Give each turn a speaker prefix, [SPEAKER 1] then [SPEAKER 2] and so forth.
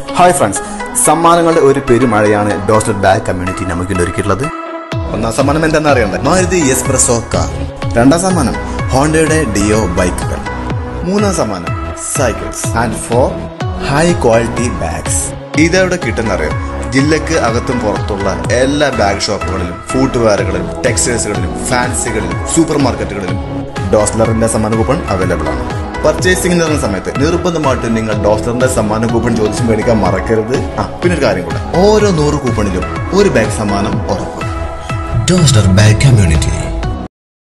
[SPEAKER 1] Hi friends സമ്മാനങ്ങളുടെ ഒരു പെരുമഴയാണ് ഡോസ്റ്റർ bag community നമുക്ക് ഇന്ന് ഒരുക്കിയിട്ടുള്ളത് ഒന്നാം സമ്മാനം എന്താണെന്ന് അറിയണ്ടേ മാരുതി എക്സ്പ്രസോ കാർ രണ്ടാം സമ്മാനം ഹോണ്ടയുടെ ഡിയോ ബൈക്കുകൾ മൂന്നാം സമ്മാനം cycles and four high quality bags ഇതെവിടെ കിട്ടുന്നറിയോ ജില്ലക്ക് അകത്തും പുറത്തുള്ള എല്ലാ ബാഗ് ഷോപ്പുകളിലും ഫുട്വെയറുകളിലും ടെക്സ്റ്റൈൽസുകളിലും ഫാൻസികളിലും സൂപ്പർ മാർക്കറ്റുകളിലും ഡോസ്ലറിന്റെ സമ്മാന കൂപ്പൺ അവൈലബിൾ ആണ് പർച്ചേസിംഗ് നടന്ന സമയത്ത് നിർബന്ധമായിട്ടും നിങ്ങൾ ഡോസ്ലറിന്റെ സമ്മാന കൂപ്പൺ ചോദിച്ചു മേടിക്കാൻ മറക്കരുത് ആ പിന്നെ ഒരു കാര്യം കൂടെ ഓരോ നൂറ് കൂപ്പണിലും ഒരു ബാഗ് സമ്മാനം ഉറപ്പ്
[SPEAKER 2] Doster Bag Community.